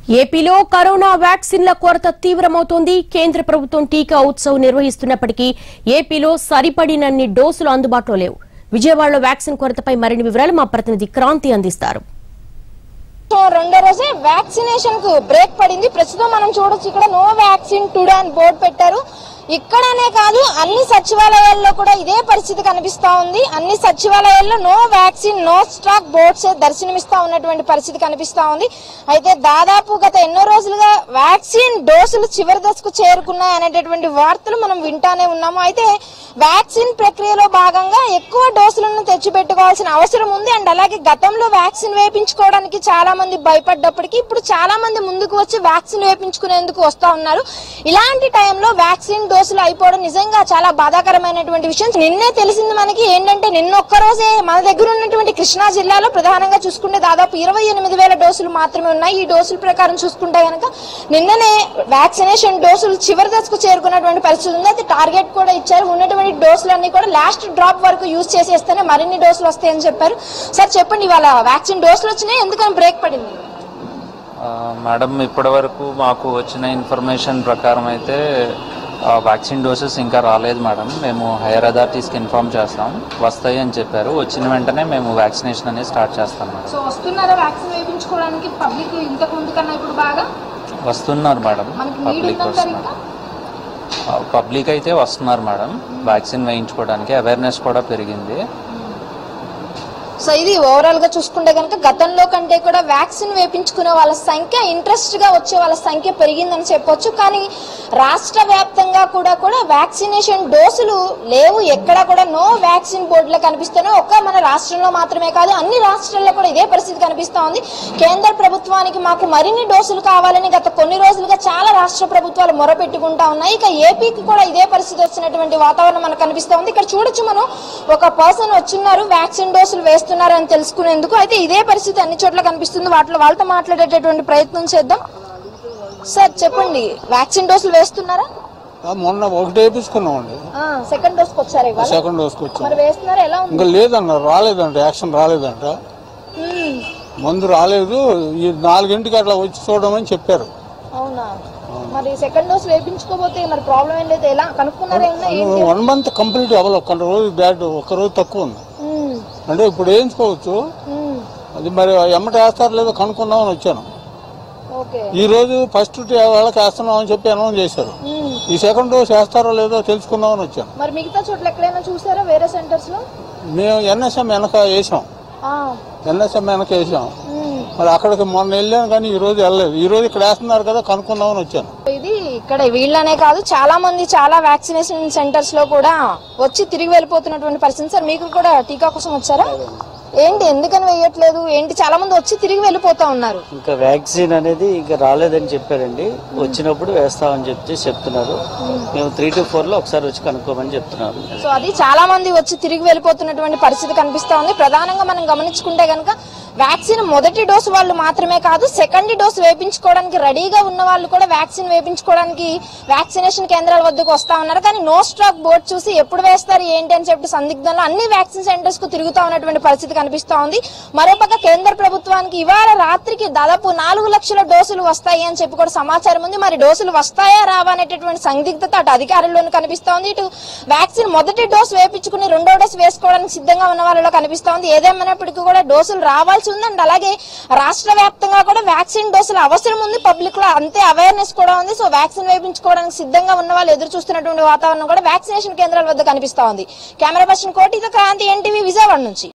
ఏపీలో కరోనా వ్యాక్సిన్ల కొరత తీవ్రమవుతోంది కేంద్ర ప్రభుత్వం టీకా ఉత్సవ్ నిర్వహిస్తున్నప్పటికీ ఏపీలో సరిపడినన్ని డోసులు అందుబాటులో లేవు విజయవాడలో వ్యాక్సిన్ కొరతపై మరిన్ని వివరాలు మా ప్రతినిధి క్రాంతి అందిస్తారు సో రెండో రోజే వ్యాక్సినేషన్ కు బ్రేక్ పడింది ప్రస్తుతం మనం చూడొచ్చు ఇక్కడ నో వ్యాక్సిన్ టుడే అని బోర్డు పెట్టారు ఇక్కడనే కాదు అన్ని సచివాలయాల్లో కూడా ఇదే పరిస్థితి కనిపిస్తా ఉంది అన్ని సచివాలయాల్లో no vaccine no stock boards దర్శనమిస్తా ఉన్నటువంటి పరిస్థితి కనిపిస్తా ఉంది అయితే దాదాపు గత ఎన్నో రోజులుగా వ్యాక్సిన్ డోసులు చివరి దశకు చేరుకున్నాయి అనేటటువంటి వార్తలు మనం వింటానే ఉన్నాము అయితే వ్యాక్సిన్ ప్రక్రియలో భాగంగా ఎక్కువ డోసులను తెచ్చిపెట్టుకోవాల్సిన అవసరం ఉంది అండ్ అలాగే గతంలో వ్యాక్సిన్ వేయించుకోవడానికి చాలా మంది భయపడ్డప్పటికీ ఇప్పుడు చాలా మంది ముందుకు వచ్చి వ్యాక్సిన్ వేయించుకునేందుకు వస్తా ఉన్నారు ఇలాంటి టైంలో వ్యాక్సిన్ డోసులు అయిపోవడం నిజంగా చాలా బాధాకరమైనటువంటి విషయం నిన్నే తెలిసింది మనకి ఏంటంటే నిన్న ఒక్క రోజే మన దగ్గర ఉన్నటువంటి కృష్ణా జిల్లాలో ప్రధానంగా చూసుకుంటే దాదాపు ఇరవై ఎనిమిది వేల డోసులు మాత్రమే ఉన్నాయి ఈ డోసుల ప్రకారం చూసుకుంటే కనుక నిన్ననే వ్యాక్సినేషన్ డోసులు చివరి దశకు చేరుకున్నటువంటి పరిస్థితి ఉంది అయితే టార్గెట్ కూడా ఇచ్చారు ఉన్నటువంటి డోసులన్నీ కూడా లాస్ట్ డ్రాప్ వరకు యూజ్ చేసేస్తేనే మరిన్ని డోసులు వస్తాయని చెప్పారు సార్ చెప్పండి ఇవాళ వ్యాక్సిన్ డోసులు వచ్చినాయి ఎందుకని బ్రేక్ పడింది ఆ, మేడం ఇప్పటి వరకు మాకు వచ్చిన ఇన్ఫర్మేషన్ ప్రకారం అయితే ఆ, వ్యాక్సిన్ డోసెస్ ఇంకా రాలేదు మేడం మేము హైయర్ అథారిటీస్కి ఇన్ఫార్మ్ చేస్తాం వస్తాయి అని చెప్పారు వచ్చిన వెంటనే మేము వ్యాక్సినేషన్ అనేది స్టార్ట్ చేస్తాం మేడం సో వస్తున్నారా వ్యాక్సిన్ వేయించుకోవడానికి పబ్లిక్ ఇంతకు ముందు కన్నా ఇప్పుడు బాగా వస్తున్నారు మేడం మనకి నీడ్ పబ్లిక్ ఉందంటారు వస్తున్నారు పబ్లిక్ అయితే వస్తున్నారు మేడం వ్యాక్సిన్ వేయించుకోవడానికి అవేర్నెస్ కూడా పెరిగింది సో ఇది ఓవరాల్ గా చూసుకుంటే కనుక గతంలో కంటే కూడా వ్యాక్సిన్ వేపించుకునే వాళ్ళ సంఖ్య ఇంట్రెస్ట్ గా వచ్చే వాళ్ళ సంఖ్య పెరిగిందని చెప్పొచ్చు కానీ రాష్ట్ర వ్యాప్తంగా కూడా కూడా వ్యాక్సినేషన్ డోసులు లేవు ఎక్కడ కూడా నో వ్యాక్సిన్ బోర్డులో కనిపిస్తున్నాయి ఒక్క మన రాష్ట్రంలో మాత్రమే కాదు అన్ని రాష్ట్రాల్లో కూడా ఇదే పరిస్థితి కనిపిస్తా ఉంది కేంద్ర ప్రభుత్వానికి మాకు మరిన్ని డోసులు కావాలని గత కొన్ని రోజులుగా చాలా రాష్ట్ర ప్రభుత్వాలు మొరపెట్టుకుంటా ఉన్నాయి ఇక ఏపీకి కూడా ఇదే పరిస్థితి వచ్చినటువంటి వాతావరణం మనకు కనిపిస్తా ఉంది ఇక్కడ చూడొచ్చు మనం ఒక పర్సన్ వచ్చున్నారు వ్యాక్సిన్ డోసులు వేస్తున్నారని తెలుసుకునేందుకు అయితే ఇదే పరిస్థితి అన్ని చోట్ల కనిపిస్తుంది వాటిలో వాళ్ళతో మాట్లాడేటటువంటి ప్రయత్నం చేద్దాం సార్ చెప్పండి వ్యాక్సిన్ డోసులు వేస్తున్నారా ఆ, మొన్న ఒకటి వేపించుకున్నామండి సెకండ్ డోస్ కి వచ్చారు ఇవాళ సెకండ్ డోస్కి వచ్చాం మరి వేస్తున్నారా ఎలా ఉంది ఇంకా లేదన్న రాలేదంట యాక్షన్ రాలేదంట మ్మ్. మందు రాలేదు ఈ నాలుగింటికి అట్లా వచ్చి చూడమని చెప్పారు అవునా మరి సెకండ్ డోస్ వేపించుకోపోతే మరి ప్రాబ్లం ఏం లేదు ఎలా కనుక్కున్నారా ఏమన్నా ఏంటి వన్ మంత్ కంప్లీట్ అవ్వాలి ఒక్క రోజు బ్యాడ్ ఒక్క రోజు తక్కువ ఉంది మ్మ్. అంటే ఇప్పుడు వేయించుకోవచ్చు మ్మ్. అది మరి ఎమ్మట వేస్తారో లేదో కనుక్కుందామని వచ్చాను ఓకే ఈ రోజు ఫస్ట్ వాళ్ళకి వేస్తున్నామని చెప్పి అనౌన్స్ చేశారు మ్మ్. ఈ సెకండ్ డోస్ వేస్తారో లేదో తెలుసుకుందామని వచ్చాను మరి మిగతా చోట్ల ఎక్కడైనా చూసారా వేరే సెంటర్స్ లో మేము ఎన్ఎస్ఎం వెనక వేసాం ఆ. ఎన్ఎస్ఎం వెనక వేసాం మ్మ్. మరి అక్కడికి మొన్న వెళ్ళాను కానీ ఈ రోజు వెళ్ళలేదు ఈ రోజు ఇక్కడ వేస్తున్నారు కదా కనుక్కుందామని వచ్చాను ఇది ఇక్కడ వీళ్ళనే కాదు చాలా మంది చాలా వ్యాక్సినేషన్ సెంటర్స్ లో కూడా వచ్చి తిరిగి వెళ్ళిపోతున్నటువంటి పరిస్థితి సార్ మీకు కూడా టీకా కోసం వచ్చారా ఏంటి ఎందుకని వేయట్లేదు ఏంటి చాలా మంది వచ్చి తిరిగి వెళ్ళిపోతా ఉన్నారు ఇంకా వ్యాక్సిన్ అనేది ఇంకా రాలేదని చెప్పారండి వచ్చినప్పుడు వేస్తామని చెప్తే చెప్తున్నారు మేము త్రీ టు ఫోర్ లో ఒకసారి వచ్చి కనుక్కోమని చెప్తున్నారు సో అది చాలా మంది వచ్చి తిరిగి వెళ్ళిపోతున్నటువంటి పరిస్థితి కనిపిస్తా ఉంది ప్రధానంగా మనం గమనించుకుంటే కనుక వ్యాక్సిన్ మొదటి డోసు వాళ్ళు మాత్రమే కాదు సెకండ్ డోస్ వేపించుకోవడానికి రెడీగా ఉన్న వాళ్ళు కూడా వ్యాక్సిన్ వేపించుకోవడానికి వ్యాక్సినేషన్ కేంద్రాల వద్దకు వస్తా ఉన్నారు కానీ నో స్టాక్ బోర్డు చూసి ఎప్పుడు వేస్తారు ఏంటి అని చెప్పి సందిగ్ధంలో అన్ని వ్యాక్సిన్ సెంటర్స్ కు తిరుగుతా ఉన్నటువంటి పరిస్థితి కనిపిస్తా ఉంది మరోపక్క కేంద్ర ప్రభుత్వానికి ఇవాళ రాత్రికి దాదాపు నాలుగు లక్షల డోసులు వస్తాయి అని చెప్పి కూడా సమాచారం ఉంది మరి డోసులు వస్తాయా రావా అనేటటువంటి సందిగ్ధత అటు అధికారుల్లోనూ కనిపిస్తా ఉంది ఇటు వ్యాక్సిన్ మొదటి డోస్ వేపించుకుని రెండో డోస్ వేసుకోవడానికి సిద్ధంగా ఉన్న వాళ్ళలో కనిపిస్తా ఉంది ఏదేమైనప్పటికీ కూడా డోసులు రావాల్సి ఉంది అండ్ అలాగే రాష్ట్ర వ్యాప్తంగా కూడా వ్యాక్సిన్ డోసులు అవసరం ఉంది పబ్లిక్ లో అంతే అవేర్నెస్ కూడా ఉంది సో వ్యాక్సిన్ వేయించుకోవడానికి సిద్ధంగా ఉన్న వాళ్ళు ఎదురు చూస్తున్నటువంటి వాతావరణం కూడా వ్యాక్సినేషన్ కేంద్రాల వద్ద కనిపిస్తా ఉంది కెమెరా పర్సన్ కోటితో క్రాంతి ఎన్టీవీ విజయవాడ నుంచి